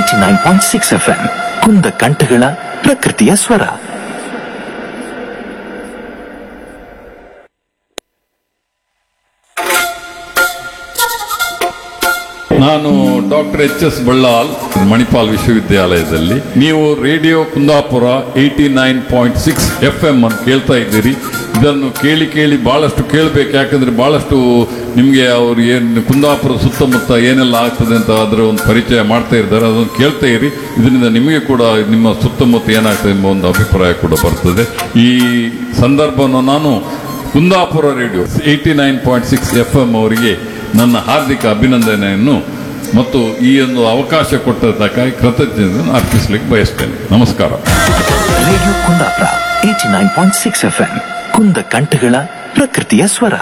Eighty nine point six F M ಕುಂದ ಕಂಠಗಳ ಪ್ರಕೃತಿಯ ಸ್ವರ ನಾನು doctor H S Ballal Manipal ವಿಶ್ವವಿದ್ಯಾಲಯದಲ್ಲಿ ನೀವು radio Kundapura eighty nine point six F M ಅಂತ ಕೇಳ್ತಾ ಇದ್ದೀರಿ ಇದನ್ನು ಕೇಳಿ ಕೇಳಿ ಬಹಳಷ್ಟು ಕೇಳಬೇಕು ಯಾಕಂದ್ರೆ ಬಹಳಷ್ಟು ನಿಮಗೆ ಅವ್ರು ಏನು ಕುಂದಾಪುರ ಸುತ್ತಮುತ್ತ ಏನೆಲ್ಲ ಆಗ್ತದೆ ಅಂತ ಅದರ ಒಂದು ಪರಿಚಯ ಮಾಡ್ತಾ ಇದ್ದಾರೆ ಅದನ್ನು ಕೇಳ್ತಾ ಇರಿ ಇದರಿಂದ ನಿಮಗೆ ಕೂಡ ನಿಮ್ಮ ಸುತ್ತಮುತ್ತ ಏನಾಗ್ತದೆ ಎಂಬ ಒಂದು ಅಭಿಪ್ರಾಯ ಕೂಡ ಬರ್ತದೆ ಈ ಸಂದರ್ಭವನ್ನು ನಾನು Kundapura radio eighty nine point six F M ಅವರಿಗೆ ನನ್ನ ಹಾರ್ದಿಕ ಅಭಿನಂದನೆಯನ್ನು ಮತ್ತು ಈ ಒಂದು ಅವಕಾಶ ಕೊಟ್ಟದ್ದಕ್ಕಾಗಿ ಕೃತಜ್ಞತೆಯನ್ನು ಅರ್ಪಿಸಲಿಕ್ಕೆ ಬಯಸ್ತೇನೆ ನಮಸ್ಕಾರ radio Kundapura eighty nine point six F M ಕುಂದ ಕಂಠಗಳ ಪ್ರಕೃತಿಯ ಸ್ವರ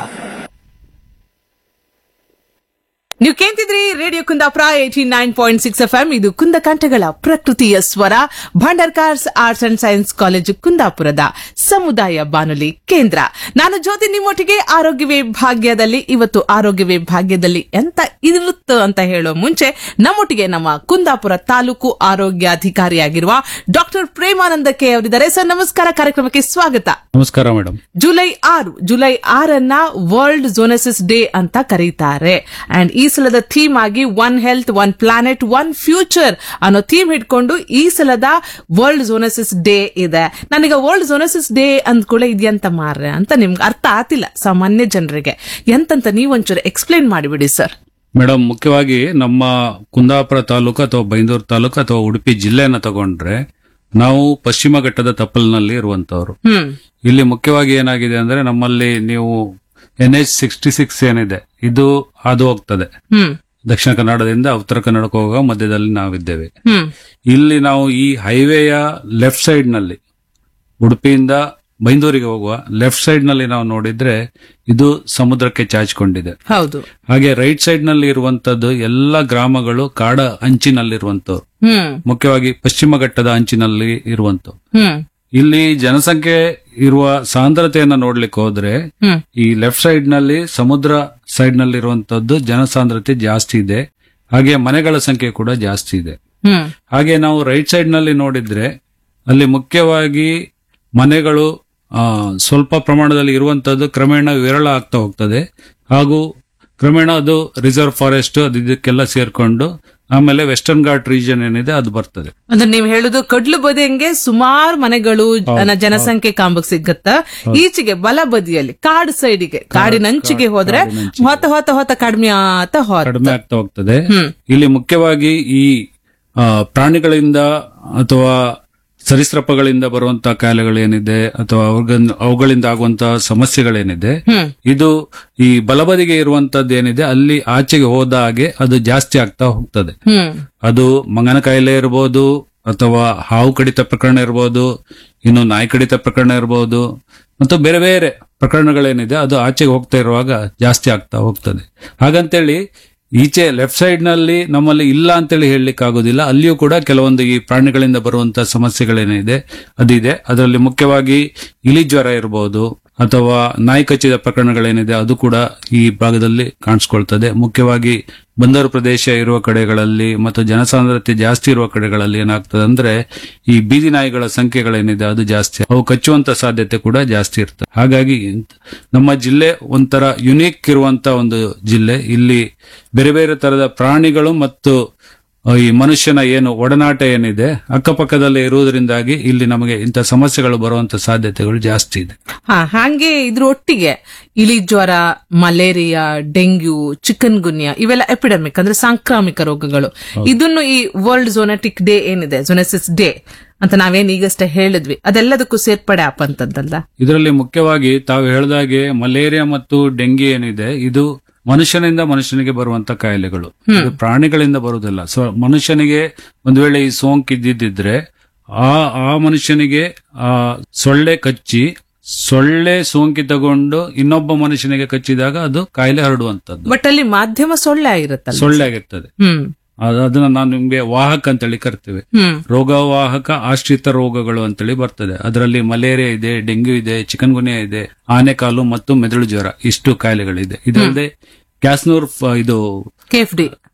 ನೀವು ಕೇಳ್ತಿದ್ರಿ radio Kundapura eighty nine point six F M ಇದು ಕುಂದ ಕಂಠಗಳ ಪ್ರಕೃತಿಯ ಸ್ವರ Bhandarkars arts and science college ಕುಂದಾಪುರದ ಸಮುದಾಯ ಬಾನುಲಿ ಕೇಂದ್ರ ನಾನು ಜ್ಯೋತಿ ನಿಮ್ಮೊಟ್ಟಿಗೆ ಆರೋಗ್ಯವೇ ಭಾಗ್ಯದಲ್ಲಿ ಇವತ್ತು ಆರೋಗ್ಯವೇ ಭಾಗ್ಯದಲ್ಲಿ ಎಂತ ಇರುತ್ತ ಅಂತ ಹೇಳೋ ಮುಂಚೆ ನಮ್ಮೊಟ್ಟಿಗೆ ನಮ್ಮ ಕುಂದಾಪುರ ತಾಲೂಕು ಆರೋಗ್ಯಾಧಿಕಾರಿಯಾಗಿರುವ ಡಾಕ್ಟರ್ ಪ್ರೇಮಾನಂದ ಕೆ ಅವರಿದ್ದಾರೆ ಸರ್ ನಮಸ್ಕಾರ ಕಾರ್ಯಕ್ರಮಕ್ಕೆ ಸ್ವಾಗತ ನಮಸ್ಕಾರ ಮೇಡಮ್ ಜುಲೈ ಆರು ಜುಲೈ ಆರನ್ನ ವರ್ಲ್ಡ್ ಝೋನಸಿಸ್ ಡೇ ಅಂತ ಕರೀತಾರೆ ಅಂಡ್ ಈ ಸಲದ ಥೀಮ್ ಆಗಿ one health one planet one future ಅನ್ನೋ ಥೀಮ್ ಹಿಡ್ಕೊಂಡು ಈ ಸಲದ ವರ್ಲ್ಡ್ ಝೋನಸಿಸ್ ಡೇ ಇದೆ ನನಗೆ ವರ್ಲ್ಡ್ ಝೋನಸಿಸ್ ಡೇ ಅಂದ್ಕೂಳೆ ಇದೆಯಂತ ಮಾರ್ರೆ ಅಂತ ನಿಮ್ಗೆ ಅರ್ಥ ಆತಿಲ್ಲ ಸಾಮಾನ್ಯ ಜನರಿಗೆ ಎಂತಂತ ನೀವೊಂಚೂರು ಎಕ್ಸ್ಪ್ಲೇನ್ ಮಾಡಿಬಿಡಿ ಸರ್ ಮೇಡಮ್ ಮುಖ್ಯವಾಗಿ ನಮ್ಮ ಕುಂದಾಪುರ ತಾಲೂಕು ಅಥವಾ ಬೈಂದೂರು ತಾಲೂಕು ಅಥವಾ ಉಡುಪಿ ಜಿಲ್ಲೆಯನ್ನ ತಗೊಂಡ್ರೆ ನಾವು ಪಶ್ಚಿಮ ಘಟ್ಟದ ತಪ್ಪಲಿನಲ್ಲಿ ಇರುವಂತವ್ರು ಹ್ಮ್ ಇಲ್ಲಿ ಮುಖ್ಯವಾಗಿ ಏನಾಗಿದೆ ಅಂದ್ರೆ ನಮ್ಮಲ್ಲಿ ನೀವು ಎನ್ ಎಚ್ ಸಿಕ್ಸ್ಟಿ ಸಿಕ್ಸ್ ಏನಿದೆ ಇದು ಹಾದು ಹೋಗ್ತದೆ ಹ್ಮ್ ದಕ್ಷಿಣ ಕನ್ನಡದಿಂದ ಉತ್ತರ ಕನ್ನಡಕ್ಕೆ ಹೋಗುವ ಮಧ್ಯದಲ್ಲಿ ನಾವಿದ್ದೇವೆ ಹ್ಮ್ ಇಲ್ಲಿ ನಾವು ಈ ಹೈವೇಯ ಲೆಫ್ಟ್ ಸೈಡ್ ನಲ್ಲಿ ಉಡುಪಿಯಿಂದ ಬೈಂದೂರಿಗೆ ಹೋಗುವ ಲೆಫ್ಟ್ ಸೈಡ್ ನಲ್ಲಿ ನಾವು ನೋಡಿದ್ರೆ ಇದು ಸಮುದ್ರಕ್ಕೆ ಚಾಚಿಕೊಂಡಿದೆ ಹೌದು ಹಾಗೆ ರೈಟ್ ಸೈಡ್ ನಲ್ಲಿ ಇರುವಂತದ್ದು ಎಲ್ಲ ಗ್ರಾಮಗಳು ಕಾಡ ಅಂಚಿನಲ್ಲಿರುವಂತವ್ರು ಹ್ಮ್ ಮುಖ್ಯವಾಗಿ ಪಶ್ಚಿಮ ಘಟ್ಟದ ಅಂಚಿನಲ್ಲಿ ಇರುವಂತವ್ರು ಹ್ಮ್ ಇಲ್ಲಿ ಜನಸಂಖ್ಯೆ ಇರುವ ಸಾಂದ್ರತೆಯನ್ನ ನೋಡ್ಲಿಕ್ಕೆ ಹೋದ್ರೆ ಹ್ಮ್ ಈ ಲೆಫ್ಟ್ ಸೈಡ್ ನಲ್ಲಿ ಸಮುದ್ರ ಸೈಡ್ ನಲ್ಲಿ ಇರುವಂತದ್ದು ಜನಸಾಂದ್ರತೆ ಜಾಸ್ತಿ ಇದೆ ಹಾಗೆ ಮನೆಗಳ ಸಂಖ್ಯೆ ಕೂಡ ಜಾಸ್ತಿ ಇದೆ ಹ್ಮ್ ಹಾಗೆ ನಾವು ರೈಟ್ ಸೈಡ್ ನಲ್ಲಿ ನೋಡಿದ್ರೆ ಅಲ್ಲಿ ಮುಖ್ಯವಾಗಿ ಮನೆಗಳು ಆ, ಸ್ವಲ್ಪ ಪ್ರಮಾಣದಲ್ಲಿ ಇರುವಂತದ್ದು ಕ್ರಮೇಣ ವಿರಳ ಆಗ್ತಾ ಹೋಗ್ತದೆ ಹಾಗೂ ಕ್ರಮೇಣ ಅದು ರಿಸರ್ವ್ ಫಾರೆಸ್ಟ್ ಅದು ಇದಕ್ಕೆಲ್ಲ ಸೇರ್ಕೊಂಡು ಆಮೇಲೆ ವೆಸ್ಟರ್ನ್ ಘಾಟ್ ರೀಜನ್ ಏನಿದೆ ಅದು ಬರ್ತದೆ ಅಂದ್ರೆ ನೀವ್ ಹೇಳುದು ಕಡ್ಲು ಬದಿಯಂಗೆ ಸುಮಾರು ಮನೆಗಳು ಜನ- ಜನಸಂಖ್ಯೆ ಕಾಂಬಕ್ ಸಿಗತ್ತ ಈಚೆಗೆ ಬಲ ಬದಿಯಲ್ಲಿ ಕಾಡು ಸೈಡಿಗೆ ಕಾಡಿನಂಚಿಗೆ ಹೋದ್ರೆ ಹೊತ್ತ ಹೊತ್ತ ಹೊತ್ತ ಕಡಿಮೆ ಆತ ಹೋತ ಕಡಿಮೆ ಆಗ್ತಾ ಹೋಗ್ತದೆ ಹ್ಮ್. ಇಲ್ಲಿ ಮುಖ್ಯವಾಗಿ ಈ ಆ, ಪ್ರಾಣಿಗಳಿಂದ ಅಥವಾ ಸರೀಸೃಪಗಳಿಂದ ಬರುವಂತಹ ಕಾಯಿಲೆಗಳೇನಿದೆ ಅಥವಾ ಅವುಗನ್- ಅವುಗಳಿಂದ ಆಗುವಂತಹ ಸಮಸ್ಯೆಗಳೇನಿದೆ ಹ್ಮ್ ಇದು ಈ ಬಲಬದಿಗೆ ಇರುವಂತದ್ದು ಏನಿದೆ ಅಲ್ಲಿ ಆಚೆಗೆ ಹೋದ ಹಾಗೆ ಅದು ಜಾಸ್ತಿ ಆಗ್ತಾ ಹೋಗ್ತದೆ ಹ್ಮ್ ಅದು ಮಂಗನ ಕಾಯಿಲೆ ಇರಬಹುದು ಅಥವಾ ಹಾವು ಕಡಿತ ಪ್ರಕರಣ ಇರಬಹುದು ಇನ್ನು ನಾಯಿ ಕಡಿತ ಪ್ರಕರಣ ಇರಬಹುದು ಮತ್ತು ಬೇರೆ ಬೇರೆ ಪ್ರಕರಣಗಳೇನಿದೆ ಅದು ಆಚೆಗೆ ಹೋಗ್ತಾ ಇರುವಾಗ ಜಾಸ್ತಿ ಆಗ್ತಾ ಹೋಗ್ತದೆ ಹಾಗಂತೇಳಿ ಈಚೆ ಲೆಫ್ಟ್ ಸೈಡ್ ನಲ್ಲಿ ನಮ್ಮಲ್ಲಿ ಇಲ್ಲ ಅಂತೇಳಿ ಹೇಳಲಿಕ್ಕೆ ಆಗೋದಿಲ್ಲ ಅಲ್ಲಿಯೂ ಕೂಡ ಕೆಲವೊಂದು ಈ ಪ್ರಾಣಿಗಳಿಂದ ಬರುವಂತಹ ಸಮಸ್ಯೆಗಳೇನಿದೆ ಅದಿದೆ ಅದರಲ್ಲಿ ಮುಖ್ಯವಾಗಿ ಇಲಿ ಜ್ವರ ಇರಬಹುದು ಅಥವಾ ನಾಯಿ ಕಚ್ಚಿದ ಪ್ರಕರಣಗಳೇನಿದೆ ಅದು ಕೂಡ ಈ ಭಾಗದಲ್ಲಿ ಕಾಣಿಸ್ಕೊಳ್ತದೆ ಮುಖ್ಯವಾಗಿ ಬಂದರು ಪ್ರದೇಶ ಇರುವ ಕಡೆಗಳಲ್ಲಿ ಮತ್ತು ಜನಸಾಂದ್ರತೆ ಜಾಸ್ತಿ ಇರುವ ಕಡೆಗಳಲ್ಲಿ ಏನಾಗ್ತದೆ ಅಂದ್ರೆ ಈ ಬೀದಿ ನಾಯಿಗಳ ಸಂಖ್ಯೆಗಳೇನಿದೆ ಅದು ಜಾಸ್ತಿ ಅವು ಕಚ್ಚುವಂತ ಸಾಧ್ಯತೆ ಕೂಡ ಜಾಸ್ತಿ ಇರ್ತದೆ ಹಾಗಾಗಿ ಇಂತ- ನಮ್ಮ ಜಿಲ್ಲೆ ಒಂಥರ ಯುನೀಕ್ ಇರುವಂತ ಒಂದು ಜಿಲ್ಲೆ ಇಲ್ಲಿ ಬೇರೆ ಬೇರೆ ತರದ ಪ್ರಾಣಿಗಳು ಮತ್ತು ಆ, ಈ ಮನುಷ್ಯನ ಏನು ಒಡನಾಟ ಏನಿದೆ ಅಕ್ಕಪಕ್ಕದಲ್ಲೇ ಇರುವುದರಿಂದಾಗಿ ಇಲ್ಲಿ ನಮಗೆ ಇಂಥ ಸಮಸ್ಯೆಗಳು ಬರುವಂತ ಸಾಧ್ಯತೆಗಳು ಜಾಸ್ತಿ ಇದೆ ಹಾ ಹಾಗೆ ಇದ್ರ ಒಟ್ಟಿಗೆ ಇಲಿ ಜ್ವರ ಮಲೇರಿಯಾ ಡೆಂಗ್ಯೂ ಚಿಕನ್ ಗುನ್ಯಾ ಇವೆಲ್ಲ ಎಪಿಡೆಮಿಕ್ ಅಂದ್ರೆ ಸಾಂಕ್ರಾಮಿಕ ರೋಗಗಳು ಇದನ್ನು ಈ ವರ್ಲ್ಡ್ ಝೋನೆಟಿಕ್ ಡೇ ಏನಿದೆ ಝೋನೆಸಿಸ್ ಡೇ ಅಂತ ನಾವೇನ್ ಈಗಷ್ಟೇ ಹೇಳಿದ್ವಿ ಅದೆಲ್ಲದಕ್ಕೂ ಸೇರ್ಪಡೆ ಆಪಂತದ್ದಲ್ಲ ಇದರಲ್ಲಿ ಮುಖ್ಯವಾಗಿ ತಾವು ಹೇಳಿದಾಗೆ ಮಲೇರಿಯಾ ಮತ್ತು ಡೆಂಗಿ ಏನಿದೆ ಇದು ಮನುಷ್ಯನಿಂದ ಮನುಷ್ಯನಿಗೆ ಬರುವಂತ ಕಾಯಿಲೆಗಳು ಇದು ಪ್ರಾಣಿಗಳಿಂದ ಬರುವುದಿಲ್ಲ ಸೊ ಮನುಷ್ಯನಿಗೆ ಒಂದು ವೇಳೆ ಈ ಸೋಂಕು ಇದ್ದಿದ್ದಿದ್ರೆ ಆ ಆ ಮನುಷ್ಯನಿಗೆ ಆ ಸೊಳ್ಳೆ ಕಚ್ಚಿ ಸೊಳ್ಳೆ ಸೋಂಕಿ ತಗೊಂಡು ಇನ್ನೊಬ್ಬ ಮನುಷ್ಯನಿಗೆ ಕಚ್ಚಿದಾಗ ಅದು ಕಾಯಿಲೆ ಹರಡುವಂತದ್ದು ಬಟ್ ಅಲ್ಲಿ ಮಾಧ್ಯಮ ಸೊಳ್ಳೆ ಆಗಿರುತ್ತಲ್ಲ ಸೊಳ್ಳೆ ಆಗಿರ್ತದೆ ಹ್ಮ್ ಅದ್- ಅದನ್ನ ನಾನು ನಿಮ್ಗೆ ವಾಹಕ ಅಂತೇಳಿ ಕರಿತೇವೆ ಹ್ಮ್ ರೋಗವಾಹಕ ಆಶ್ರಿತ ರೋಗಗಳು ಅಂತೇಳಿ ಬರ್ತದೆ ಅದರಲ್ಲಿ ಮಲೇರಿಯಾ ಇದೆ ಡೆಂಗ್ಯೂ ಇದೆ ಚಿಕನ್ ಗುನ್ಯಾ ಇದೆ ಆನೆಕಾಲು ಮತ್ತು ಮೆದುಳು ಜ್ವರ ಇಷ್ಟು ಕಾಯಿಲೆಗಳಿದೆ ಇದಲ್ಲದೆ ಕ್ಯಾಸ್ನೂರ್ ಫ- ಇದು K F D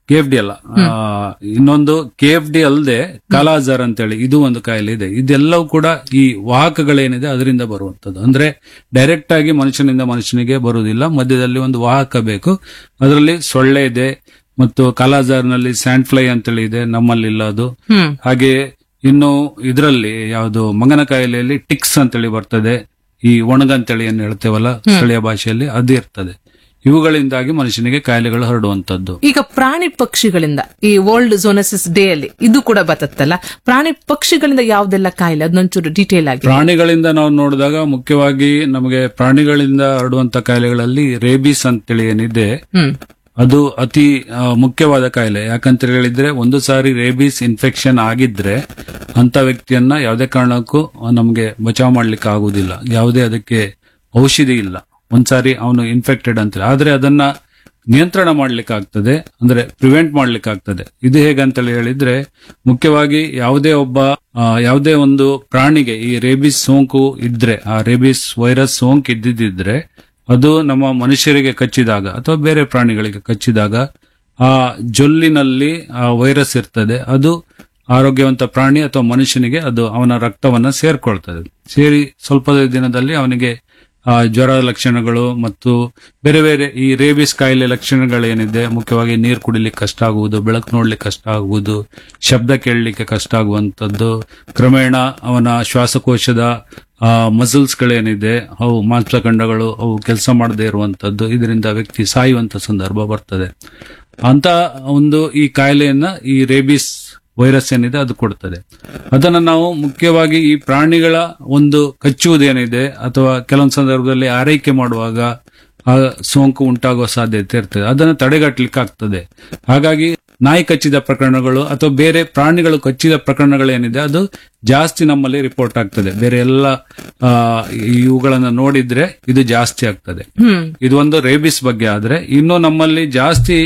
K F D ಅಲ್ಲ ಆ, ಇನ್ನೊಂದು ಕೆ ಎಫ್ ಡಿ ಅಲ್ಲದೆ ಕಾಲಾಜಾರ್ ಅಂತೇಳಿ ಇದು ಒಂದು ಕಾಯಿಲೆ ಇದೆ ಇದೆಲ್ಲವೂ ಕೂಡ ಈ ವಾಹಕಗಳೇನಿದೆ ಅದರಿಂದ ಬರುವಂತದ್ದು ಅಂದ್ರೆ ಡೈರೆಕ್ಟ್ ಆಗಿ ಮನುಷ್ಯನಿಂದ ಮನುಷ್ಯನಿಗೆ ಬರುವುದಿಲ್ಲ ಮಧ್ಯದಲ್ಲಿ ಒಂದು ವಾಹಕ ಬೇಕು ಅದರಲ್ಲಿ ಸೊಳ್ಳೆ ಇದೆ ಮತ್ತು ಕಾಲಾಜಾರ್ನಲ್ಲಿ ಸ್ಯಾಂಡ್ ಫ್ಲೈ ಅಂತೇಳಿ ಇದೆ ನಮ್ಮಲ್ಲಿಲ್ಲ ಅದು ಹ್ಮ್ ಹಾಗೆ ಇನ್ನು ಇದರಲ್ಲಿ ಯಾವುದು ಮಂಗನ ಕಾಯಿಲೆಯಲ್ಲಿ ಟಿಕ್ಸ್ ಅಂತೇಳಿ ಬರ್ತದೆ ಈ ಒಣಗ ಅಂತೇಳಿ ಏನ್ ಹೇಳ್ತೇವಲ್ಲ ಸ್ಥಳೀಯ ಭಾಷೆಯಲ್ಲಿ ಅದು ಇರ್ತದೆ ಇವುಗಳಿಂದಾಗಿ ಮನುಷ್ಯನಿಗೆ ಕಾಯಿಲೆಗಳು ಹರಡುವಂತದ್ದು ಈಗ ಪ್ರಾಣಿ ಪಕ್ಷಿಗಳಿಂದ ಈ ವರ್ಲ್ಡ್ ಝೋನಸಿಸ್ ಡೇ ಅಲ್ಲಿ ಇದು ಕೂಡ ಬರುತ್ತಲ್ಲ ಪ್ರಾಣಿ ಪಕ್ಷಿಗಳಿಂದ ಯಾವ್ದೆಲ್ಲ ಕಾಯಿಲೆ ಅದನ್ನೊಂಚೂರು ಡೀಟೇಲ್ ಆಗಿ ಪ್ರಾಣಿಗಳಿಂದ ನಾವು ನೋಡಿದಾಗ ಮುಖ್ಯವಾಗಿ ನಮಗೆ ಪ್ರಾಣಿಗಳಿಂದ ಹರಡುವಂತ ಕಾಯಿಲೆಗಳಲ್ಲಿ ರೇಬಿಸ್ ಅಂತೇಳಿ ಏನಿದೆ ಹ್ಮ್ ಅದು ಅತಿ ಆ, ಮುಖ್ಯವಾದ ಕಾಯಿಲೆ ಯಾಕಂತ ಹೇಳಿದ್ರೆ ಒಂದು ಸಾರಿ ರೇಬಿಸ್ ಇನ್ಫೆಕ್ಷನ್ ಆಗಿದ್ರೆ ಅಂತ ವ್ಯಕ್ತಿಯನ್ನ ಯಾವುದೇ ಕಾರಣಕ್ಕೂ ನಮಗೆ ಬಚಾವ್ ಮಾಡ್ಲಿಕ್ಕೆ ಆಗುದಿಲ್ಲ ಯಾವುದೇ ಅದಕ್ಕೆ ಔಷಧಿ ಇಲ್ಲ ಒಂದ್ಸಾರಿ ಅವನು ಇನ್ಫೆಕ್ಟೆಡ್ ಅಂತ ಆದ್ರೆ ಅದನ್ನ ನಿಯಂತ್ರಣ ಮಾಡ್ಲಿಕ್ಕೆ ಆಗ್ತದೆ ಅಂದ್ರೆ ಪ್ರಿವೆಂಟ್ ಮಾಡ್ಲಿಕ್ಕೆ ಆಗ್ತದೆ ಇದು ಹೇಗಂತೇಳಿ ಹೇಳಿದ್ರೆ ಮುಖ್ಯವಾಗಿ ಯಾವುದೇ ಒಬ್ಬ ಆ, ಯಾವುದೇ ಒಂದು ಪ್ರಾಣಿಗೆ ಈ ರೇಬಿಸ್ ಸೋಂಕು ಇದ್ರೆ ಆ ರೇಬಿಸ್ ವೈರಸ್ ಸೋಂಕು ಇದ್ದಿದ್ರೆ ಅದು ನಮ್ಮ ಮನುಷ್ಯರಿಗೆ ಕಚ್ಚಿದಾಗ ಅಥವಾ ಬೇರೆ ಪ್ರಾಣಿಗಳಿಗೆ ಕಚ್ಚಿದಾಗ ಆ ಜೊಲ್ಲಿನಲ್ಲಿ ಆ ವೈರಸ್ ಇರ್ತದೆ ಅದು ಆರೋಗ್ಯವಂತ ಪ್ರಾಣಿ ಅಥವಾ ಮನುಷ್ಯನಿಗೆ ಅದು ಅವನ ರಕ್ತವನ್ನ ಸೇರ್ಕೊಳ್ತದೆ ಸೇರಿ ಸ್ವಲ್ಪ ದಿನದಲ್ಲಿ ಅವನಿಗೆ ಆ ಜ್ವರ ಲಕ್ಷಣಗಳು ಮತ್ತು ಬೇರೆ ಬೇರೆ ಈ ರೇಬಿಸ್ ಕಾಯಿಲೆ ಲಕ್ಷಣಗಳೇನಿದೆ ಮುಖ್ಯವಾಗಿ ನೀರು ಕುಡಿಲಿಕ್ಕೆ ಕಷ್ಟ ಆಗುವುದು ಬೆಳಕು ನೋಡ್ಲಿಕ್ಕೆ ಕಷ್ಟ ಆಗುವುದು ಶಬ್ದ ಕೇಳಲಿಕ್ಕೆ ಕಷ್ಟ ಆಗುವಂತದ್ದು ಕ್ರಮೇಣ ಅವನ ಶ್ವಾಸಕೋಶದ ಆ ಮಸಲ್ಸ್ ಗಳೇನಿದೆ ಅವು ಮಾಂಸಖಂಡಗಳು ಅವು ಕೆಲಸ ಮಾಡದೇ ಇರುವಂತದ್ದು ಇದರಿಂದ ವ್ಯಕ್ತಿ ಸಾಯುವಂತ ಸಂದರ್ಭ ಬರ್ತದೆ ಅಂತ ಒಂದು ಈ ಕಾಯಿಲೆಯನ್ನ ಈ ರೇಬಿಸ್ ವೈರಸ್ ಏನಿದೆ ಅದು ಕೊಡ್ತದೆ ಅದನ್ನ ನಾವು ಮುಖ್ಯವಾಗಿ ಈ ಪ್ರಾಣಿಗಳ ಒಂದು ಕಚ್ಚುವುದೇನಿದೆ ಅಥವಾ ಕೆಲವೊಂದು ಸಂದರ್ಭದಲ್ಲಿ ಆರೈಕೆ ಮಾಡುವಾಗ ಆ ಸೋಂಕು ಉಂಟಾಗುವ ಸಾಧ್ಯತೆ ಇರ್ತದೆ ಅದನ್ನು ತಡೆಗಟ್ಟಲಿಕ್ಕೆ ಆಗ್ತದೆ ಹಾಗಾಗಿ ನಾಯಿ ಕಚ್ಚಿದ ಪ್ರಕರಣಗಳು ಅಥವಾ ಬೇರೆ ಪ್ರಾಣಿಗಳು ಕಚ್ಚಿದ ಪ್ರಕರಣಗಳೇನಿದೆ ಅದು ಜಾಸ್ತಿ ನಮ್ಮಲ್ಲಿ ರಿಪೋರ್ಟ್ ಆಗ್ತದೆ ಬೇರೆ ಎಲ್ಲ ಆ, ಇವುಗಳನ್ನ ನೋಡಿದ್ರೆ ಇದು ಜಾಸ್ತಿ ಆಗ್ತದೆ ಹ್ಮ್ ಇದು ಒಂದು ರೇಬಿಸ್ ಬಗ್ಗೆ ಆದ್ರೆ ಇನ್ನು ನಮ್ಮಲ್ಲಿ ಜಾಸ್ತಿ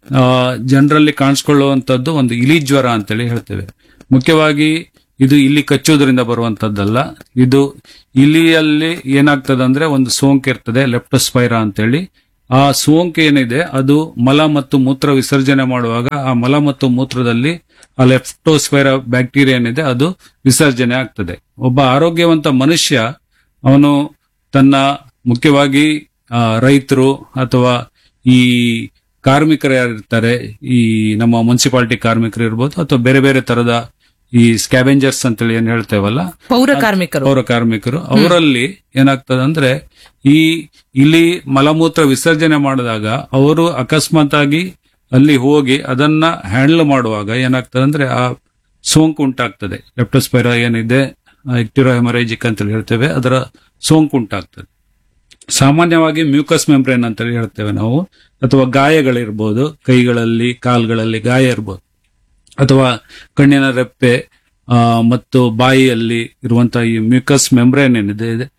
ಜನರಲ್ಲಿ ಕಾಣಿಸ್ಕೊಳ್ಳುವಂತದ್ದು ಒಂದು ಇಲಿ ಜ್ವರ ಅಂತೇಳಿ ಹೇಳ್ತೇವೆ ಮುಖ್ಯವಾಗಿ ಇದು ಇಲ್ಲಿ ಕಚ್ಚೋದ್ರಿಂದ ಬರುವಂತದ್ದಲ್ಲ ಇದು ಇಲಿಯಲ್ಲಿ ಏನಾಗ್ತದೆ ಅಂದ್ರೆ ಒಂದು ಸೋಂಕು ಇರ್ತದೆ ಲೆಪ್ಟೋಸ್ಪೈರಾ ಅಂತೇಳಿ ಆ ಸೋಂಕು ಏನಿದೆ ಅದು ಮಲ ಮತ್ತು ಮೂತ್ರ ವಿಸರ್ಜನೆ ಮಾಡುವಾಗ ಆ ಮಲ ಮತ್ತು ಮೂತ್ರದಲ್ಲಿ ಆ ಲೆಪ್ಟೋಸ್ಪೈರಾ ಬ್ಯಾಕ್ಟೀರಿಯಾ ಏನಿದೆ ಅದು ವಿಸರ್ಜನೆ ಆಗ್ತದೆ ಒಬ್ಬ ಆರೋಗ್ಯವಂತ ಮನುಷ್ಯ ಅವನು ತನ್ನ ಮುಖ್ಯವಾಗಿ ಆ, ರೈತರು ಅಥವಾ ಈ ಕಾರ್ಮಿಕರು ಯಾರಿರ್ತಾರೆ ಈ ನಮ್ಮ ಮುನ್ಸಿಪಾಲಿಟಿ ಕಾರ್ಮಿಕರು ಇರ್ಬೋದು ಅಥವಾ ಬೇರೆ ಬೇರೆ ತರದ ಈ ಸ್ಕ್ಯಾವೆಂಜರ್ಸ್ ಅಂತೇಳಿ ಏನ್ ಹೇಳ್ತೇವಲ್ಲ ಪೌರ ಕಾರ್ಮಿಕರು ಪೌರ ಕಾರ್ಮಿಕರು ಅವರಲ್ಲಿ ಏನಾಗ್ತದೆ ಅಂದ್ರೆ ಈ ಇಲ್ಲಿ ಮಲಮೂತ್ರ ವಿಸರ್ಜನೆ ಮಾಡಿದಾಗ ಅವರು ಅಕಸ್ಮಾತ್ ಆಗಿ ಅಲ್ಲಿ ಹೋಗಿ ಅದನ್ನ ಹ್ಯಾಂಡಲ್ ಮಾಡುವಾಗ ಏನಾಗ್ತದೆ ಅಂದ್ರೆ ಆ ಸೋಂಕು ಉಂಟಾಗ್ತದೆ ಲೆಪ್ಟೋಸ್ಪೈರಾ ಏನಿದೆ ಎಕ್ಟಿರೋ ಹೆಮರೇಜಿಕ್ ಅಂತ ಹೇಳ್ತೇವೆ ಅದರ ಸೋಂಕು ಉಂಟಾಗ್ತದೆ ಸಾಮಾನ್ಯವಾಗಿ ಮ್ಯೂಕಸ್ ಮೆಂಬ್ರೇನ್ ಅಂತ ಹೇಳ್ತೇವೆ ನಾವು ಅಥವಾ ಗಾಯಗಳಿರ್ಬೋದು ಕೈಗಳಲ್ಲಿ ಕಾಲ್ಗಳಲ್ಲಿ ಗಾಯ ಇರ್ಬೋದು ಅಥವಾ ಕಣ್ಣಿನ ರೆಪ್ಪೆ ಆ, ಮತ್ತು ಬಾಯಿಯಲ್ಲಿ ಇರುವಂತಹ ಈ ಮ್ಯೂಕಸ್ ಮೆಂಬ್ರೇನ್ ಏನಿದೆ ಇದೆ